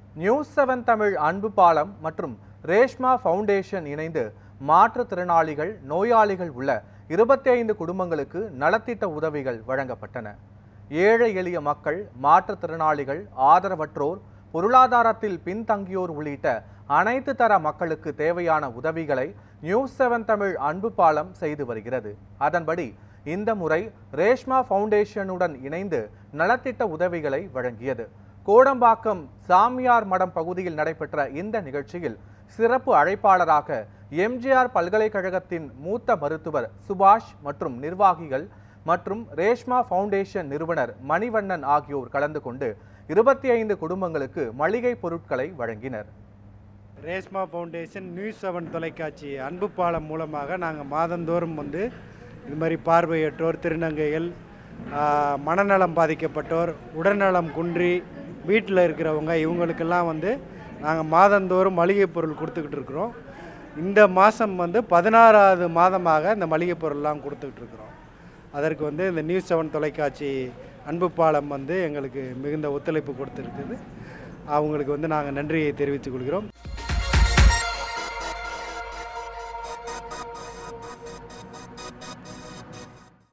news seven Tamil அன்பு பாலம் மற்றும் ரேஷ்மா ஃபவுண்டேஷன் இணைந்து மாற்றுத்திறனாளிகள் நோயாளிகள் உள்ள இருபத்தி ஐந்து குடும்பங்களுக்கு நலத்திட்ட உதவிகள் வழங்கப்பட்டன ஏழை எளிய மக்கள் மாற்றுத்திறனாளிகள் ஆதரவற்றோர் பொருளாதாரத்தில் பின்தங்கியோர் உள்ளிட்ட அனைத்து தர மக்களுக்கு தேவையான உதவிகளை நியூஸ் செவன் தமிழ் அன்பு பாலம் செய்து வருகிறது அதன்படி இந்த முறை ரேஷ்மா ஃபவுண்டேஷனுடன் இணைந்து நலத்திட்ட உதவிகளை வழங்கியது கோடம்பாக்கம் சாமியார் மடம் பகுதியில் நடைபெற்ற இந்த நிகழ்ச்சியில் சிறப்பு அழைப்பாளராக எம்ஜிஆர் பல்கலைக்கழகத்தின் மூத்த மருத்துவர் சுபாஷ் மற்றும் நிர்வாகிகள் மற்றும் ரேஷ்மா ஃபவுண்டேஷன் நிறுவனர் மணிவண்ணன் ஆகியோர் கலந்து கொண்டு இருபத்தி ஐந்து குடும்பங்களுக்கு மளிகை பொருட்களை வழங்கினர் ரேஷ்மா ஃபவுண்டேஷன் நியூஸ் செவன் தொலைக்காட்சி அன்பு பாலம் மூலமாக நாங்கள் மாதந்தோறும் வந்து இது மாதிரி பார்வையற்றோர் திருநங்கைகள் ஆ, மனநலம் பாதிக்கப்பட்டோர் உடல்நலம் குன்றி வீட்டில் இருக்கிறவங்க இவங்களுக்கெல்லாம் வந்து நாங்கள் மாதந்தோறும் மளிகை பொருள் கொடுத்துக்கிட்டு இருக்கிறோம் இந்த மாதம் வந்து பதினாறாவது மாதமாக இந்த மளிகை பொருள்லாம் கொடுத்துக்கிட்டு இருக்கிறோம் அதற்கு வந்து இந்த நியூஸ் செவன் தொலைக்காட்சி அன்பு பாலம் வந்து எங்களுக்கு மிகுந்த ஒத்துழைப்பு கொடுத்துருக்குது அவங்களுக்கு வந்து நாங்கள் நன்றியை தெரிவித்துக் கொள்கிறோம்